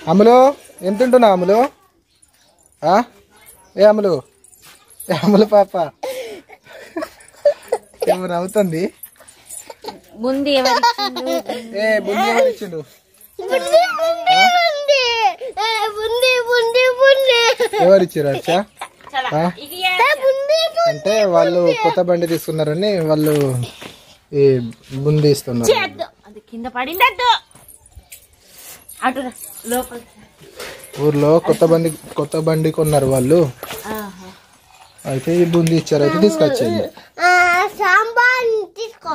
అమ్ములు ఏం తింటున్నావు అమ్ములు ఆ? ఏ అమ్ములు ఏ అమ్ములు పాప ఏమో నవ్వుతుంది ముందు ఎవరిచ్చిండు ఏ బుంది ఎవరు ఇచ్చిండు ఎవరు ఇచ్చారు అచ్చా ఆ? అంటే వాళ్ళు కొత్త బండి తీసుకున్నారని వాళ్ళు ఈ బుంది ఇస్తున్నారు అది కింద పడిందద్దు అటు రా, లోపల ఊర్లో కొత్త బండి కొత్త బండి కొన్నారు వాళ్ళు ఆహా. అయితే ఈ బుంది ఇచ్చారు అయితే తీసుకొచ్చింది సాంబార్ తీసుకో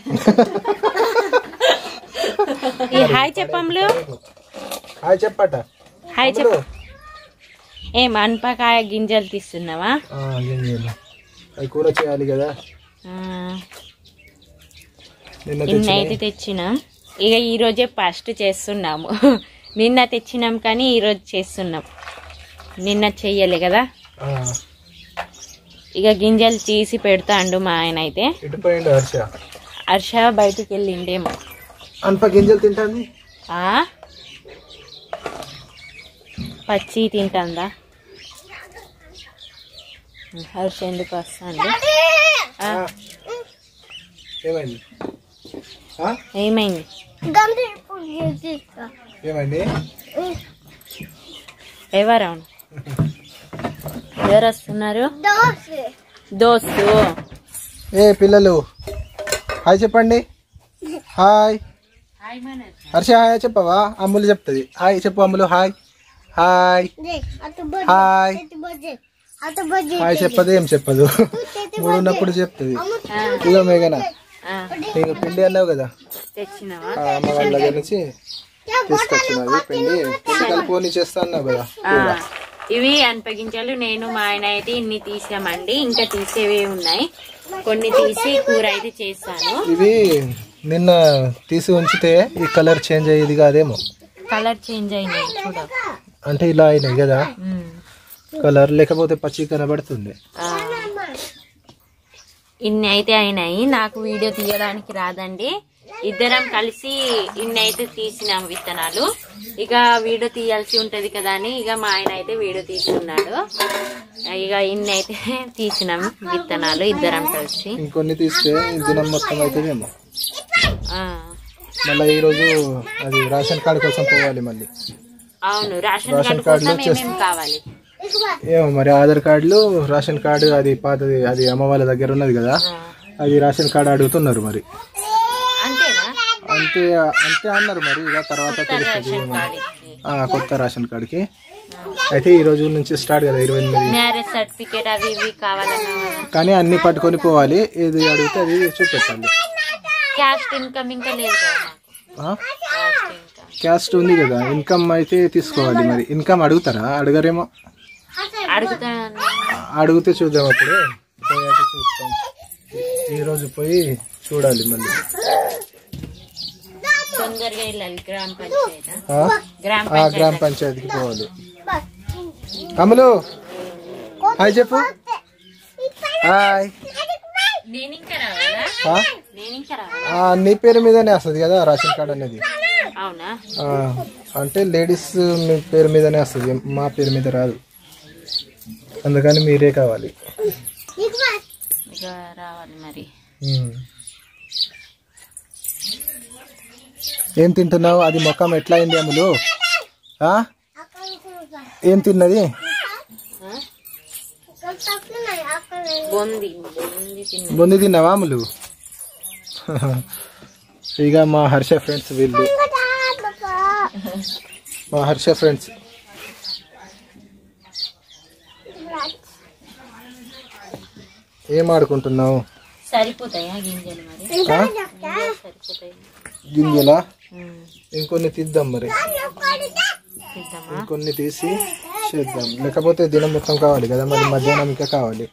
ఈ హాయ్ చెప్పంలు హాయ్ చెప్పట హాయ్ చెప్ప ఏం అనపకాయ గింజలు తీస్తున్నావా ఆ, గింజలు. అవి కూర చేయాలి కదా ఆ, నిన్న నిన్న తెచ్చిన అయితే తెచ్చినాం ఇక ఈ రోజే ఫస్ట్ చేస్తున్నాము నిన్న తెచ్చినాం కానీ ఈ రోజు చేస్తున్నాం నిన్న చెయ్యలే కదా ఆ, ఇక గింజలు తీసి పెడతాండు మా ఆయన అయితే ఇటు పోయిండు హర్ష హర్ష బయటికి వెళ్ళిండేమో అనప గింజలు తింటాంది ఆ? పచ్చి తింటుందా హర్ష ఎందుకు వస్తుంది ఆ, ఏమైంది ఆ? ఏమైంది గంట తీసుకో ఏమైంది ఎవరు అవును ఎవరు వస్తున్నారు దోశ దోస్తు ఏ పిల్లలు హాయ్ చెప్పండి హాయ్ హర్ష హాయ్ చెప్పవా అమ్ములు చెప్తుంది హాయ్ చెప్పు అమ్ములు హాయ్ హాయ్ అటు బజ్జి హాయ్ అటు బజ్జి అటు బజ్జి హాయ్ చెప్పదు ఏం చెప్పదు మూడు ఉన్నప్పుడు చెప్తుంది ఇదో మేఘన ఆ, నీకు పిండి అన్నావు కదా తెచ్చినావా ఆ అమ్మ వాళ్ళ దగ్గర నుంచి తీసుకొచ్చినది పిండి పిండి కలుపుకొని చేస్తా అన్నావు కదా ఆ, ఇవి అనపగింజలు నేను మా ఆయన అయితే ఇన్ని తీసామండి ఇంకా తీసేవి ఉన్నాయి కొన్ని తీసి కూర అయితే చేస్తాను ఇవి నిన్న తీసి ఉంచితే ఈ కలర్ చేంజ్ అయ్యేది కాదేమో కలర్ చేంజ్ అయినాయి చూడ అంటే ఇలా అయినాయి కదా కలర్ లేకపోతే పచ్చి కనబడుతుంది ఆ. ఇన్ని అయితే అయినాయి నాకు వీడియో తీయడానికి రాదండి ఇద్దరం కలిసి ఇన్ని అయితే తీసినాం విత్తనాలు ఇక వీడియో తీయాల్సి ఉంటది కదా అని ఇక మా ఆయన అయితే వీడియో తీసుకున్నాడు ఇక ఇన్ని అయితే తీసినాం విత్తనాలు ఇద్దరం కలిసి ఇంకొన్ని తీస్తే ఈ దినం మొత్తం అవుతుందేమో ఆ. మళ్ళీ ఈ రోజు అది రేషన్ కార్డు కోసం పోవాలి మళ్ళీ అవును రేషన్ రేషన్ కార్డు కార్డులో కోసం ఏమేమి కావాలి ఏమో మరి ఆధార్ కార్డులు రేషన్ కార్డు అది పాతది అది అమ్మ వాళ్ళ దగ్గర ఉన్నది కదా ఆ. అది రేషన్ కార్డు అడుగుతున్నారు మరి అంతేనా అంతే అంతే అన్నారు మరి ఇక తర్వాత తెలుస్తుంది రేషన్ కార్డుకి ఆ, కొత్త రేషన్ కార్డుకి అయితే ఈ రోజు నుంచి స్టార్ట్ కదా ఇరవై ఎనిమిది మ్యారేజ్ సర్టిఫికేట్ అవి ఇవి కావాలన్నా కానీ అన్ని పట్టుకొని పోవాలి ఏది అడిగితే అది చూపెట్టాలి క్యాస్ట్ ఇన్కమ్ ఇంకా లేదు కదా నాకు ఆ? క్యాస్ట్ ఇన్కమ్ క్యాస్ట్ ఉంది కదా ఇన్కమ్ అయితే తీసుకోవాలి మరి ఇన్కమ్ అడుగుతారా అడగరేమో అడుగుతాను అడిగితే చూద్దాం అప్పుడు పోయాక చూస్తాం ఈ రోజు పోయి చూడాలి మళ్ళీ తొందరగా వెళ్ళాలి గ్రామ పంచాయతీ ఆ? గ్రామ ఆ గ్రామ పంచాయతీ పంచాయతీకి పోవాలి అమలు హాయ్ చెప్పు హాయ్ నేను ఇంకా రావాలా ఆ? నేను ఇంకా రావాలా ఆ, నీ పేరు మీదనే వస్తుంది కదా రేషన్ కార్డ్ అనేది అవునా ఆ, అంటే లేడీస్ మీ పేరు మీదనే వస్తుంది మా పేరు మీద రాదు అందుకని మీరే కావాలి ఇక రావాలి మరి ఉమ్. ఏం తింటున్నావు అది మొక్కం ఎట్లా అయింది అమ్ములు ఆ? ఏం తిన్నది బొంది బొంది తిన్న బొంది తిన్నావా అమ్ములు ఇక మా హర్ష ఫ్రెండ్స్ వీళ్ళు మా హర్ష ఫ్రెండ్స్ ఏం ఆడుకుంటున్నావు సరిపోతాయా గింజలు మరి ఆ? సరిపోతాయి గింజలా ఉమ్. ఇంకొన్ని తీద్దాం మరి తీద్దామా ఇంకొన్ని తీసి చేద్దాం లేకపోతే దినం మొత్తం కావాలి కదా మరి మధ్యాహ్నం ఇంకా కావాలి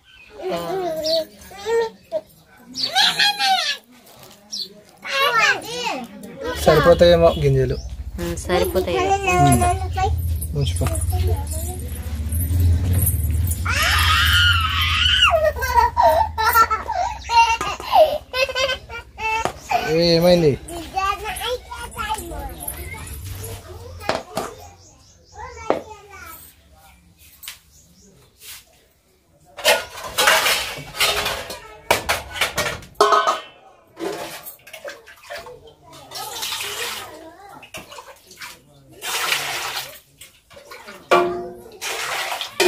సరిపోతాయేమో గింజలు ఉమ్, సరిపోతాయి ఉంచుకో ఏ, ఏమైంది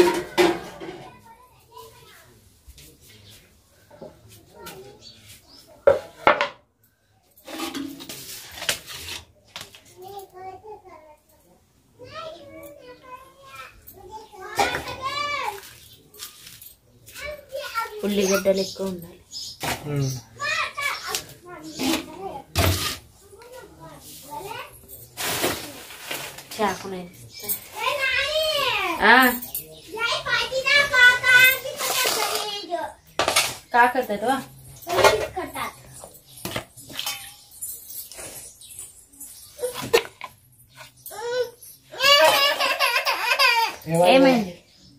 ఉల్లిగడ్డలు ఎక్కువ ఉండాలి ఉమ్. చాకునే కాకరదా ఏమైంది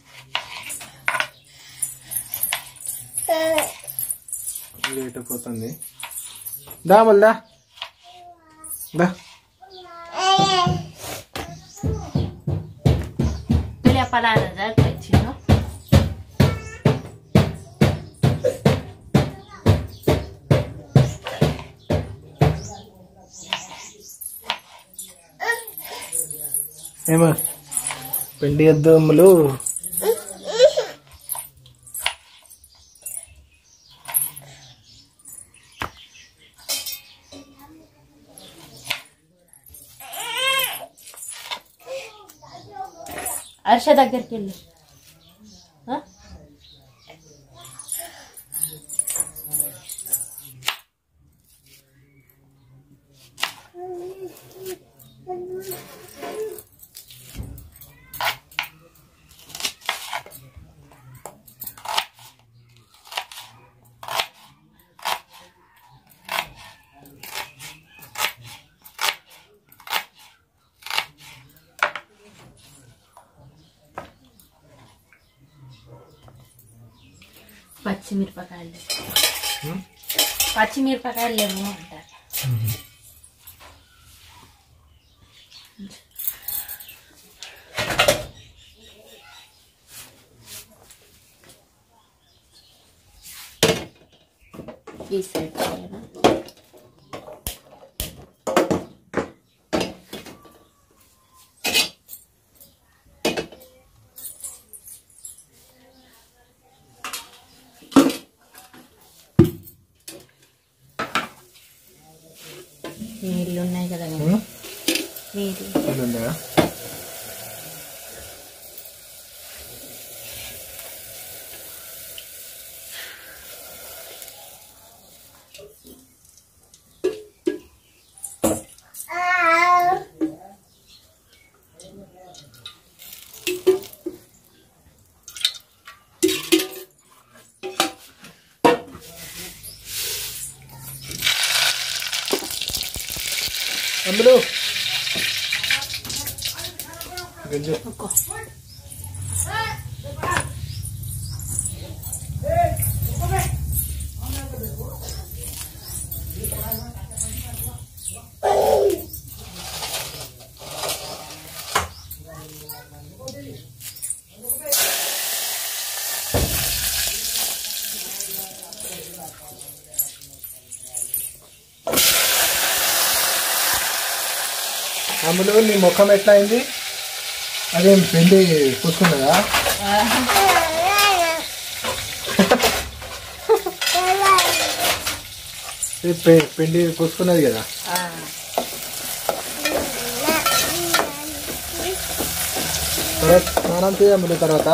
లేట్ అయిపోతుంది దా మళ్ళా దా Pila palada, ¿ya? Chino. ఏమో పిండి అద్దములు హర్ష దగ్గరికి వెళ్ళు ఆ? పచ్చిమిరపకాయలు హ్మ్? పచ్చిమిరపకాయలు లేవు అంటారు ఈ సైడ్ చేయాలా? నీళ్ళు ఉన్నాయి కదా ఉమ్, నీళ్ళు ఇది ఉందా అందులో గంజు ఒక్కో అమ్ములు నీ ముఖం ఎట్లా అయింది అదేం పిండి పూసుకున్నదా ఈ పె- పిండి పూసుకున్నది కదా సరే స్నానం చేయ అమ్ములు తర్వాత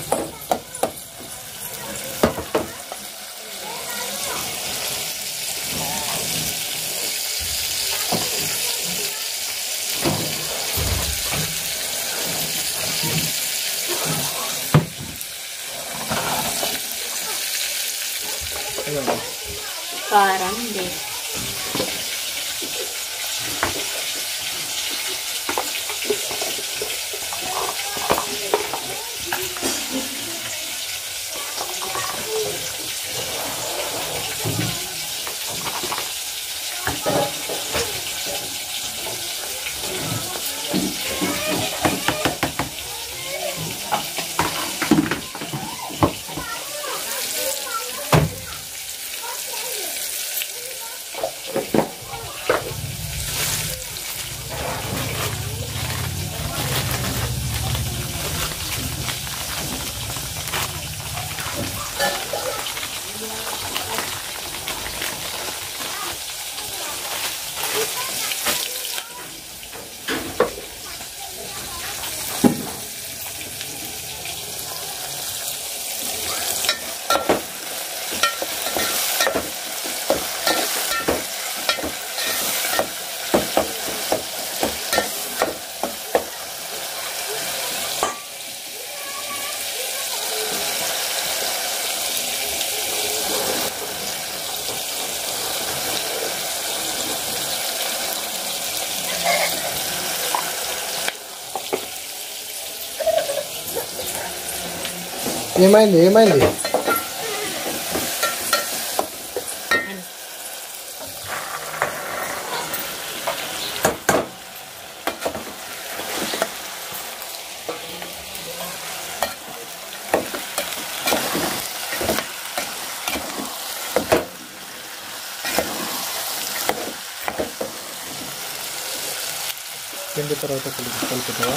కారం లేదు ఏమైంది ఏమైంది పిండి తర్వాత కలిపి కలుపుతావా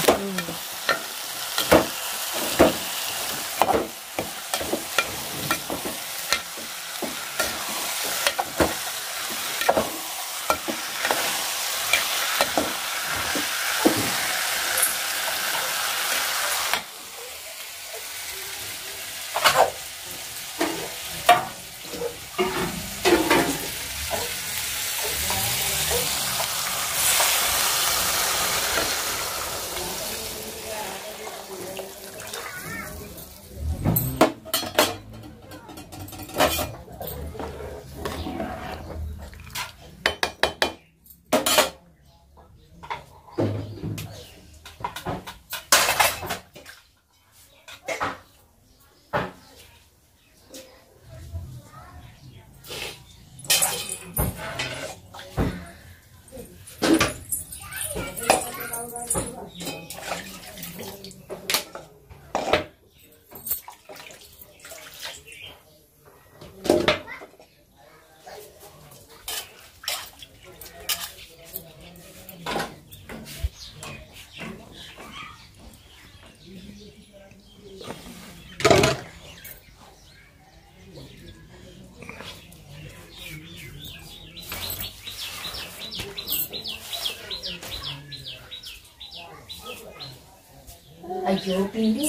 అయ్యో పిండి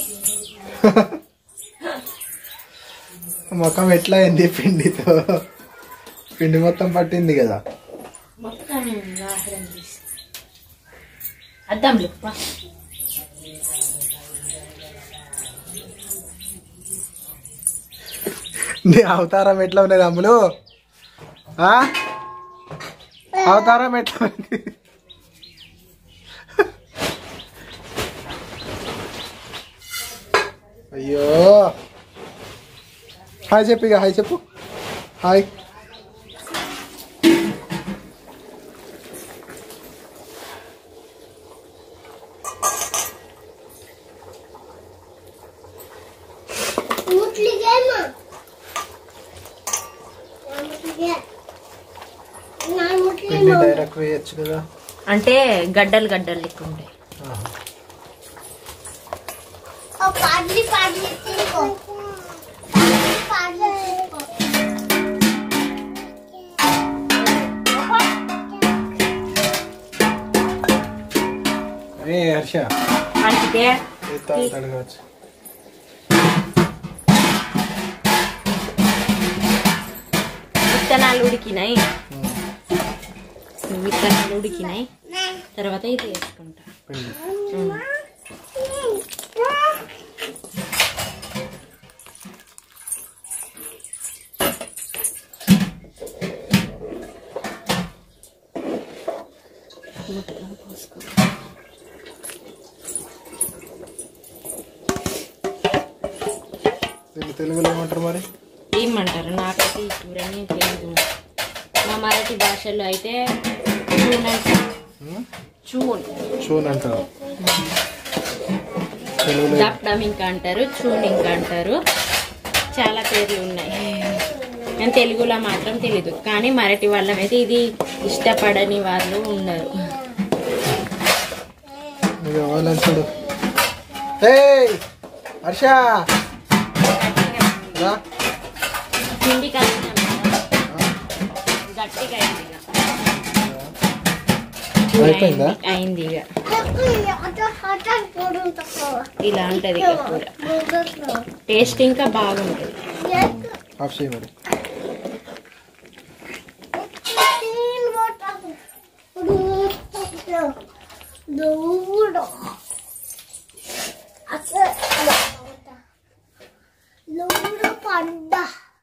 ముఖం ఎట్లా అయింది పిండితో పిండి మొత్తం పట్టింది కదా మొత్తం నాశనం చేసి అద్దాంలే పా. నీ అవతారం ఎట్లా ఉన్నది అమ్ములు ఆ? అవతారం ఎట్లా ఉంది అయ్యో హాయ్ చెప్పు ఇక హాయ్ చెప్పు హాయ్ ముట్లిగేమా నా ముట్లిగే నా పిండి ముట్లిగేమా డైరెక్ట్ వేయచ్చు కదా అంటే గడ్డలు గడ్డలు లెక్క ఉంటాయి ఆహా. ఓ పాడ్లి పాడ్లి తీసుకో పాడ్లి పాడ్లి తీసుకో ఏ హర్ష అంటే ఏ తాగుతాడు కావచ్చు విత్తనాలు ఉడికినాయి విత్తనాలు ఉడికినాయి తర్వాత ఇది వేసుకుంటా పిండి ఉమ్. దీన్ని తెలుగులో ఏమంటారు మరి ఏమంటారు నాకైతే ఈ కూరని తెలియదు మా మరాఠీ భాషలో అయితే చూన్ అంటారు ఉమ్? చూన్ షూన్ అంటారు తెలుగులో దప్పడం ఇంకా అంటారు చూన్ ఇంకా అంటారు చాలా పేర్లు ఉన్నాయి నేను తెలుగులో మాత్రం తెలీదు కానీ మరాఠీ వాళ్ళమైతే ఇది ఇష్టపడని వాళ్ళు ఉన్నారు నువ్వు ఎవరు చూడు ఏ హర్ష రా పిండి కలిసినాం కదా, గట్టిగా అయింది ఇక. అయిపోయిందా? అయింది ఇక అటు అటు పోడు తక్కువ ఇలా ఉంటది ఇక కూర టేస్ట్ ఇంకా బాగుంటుంది ఆఫ్ చేయి మరి Do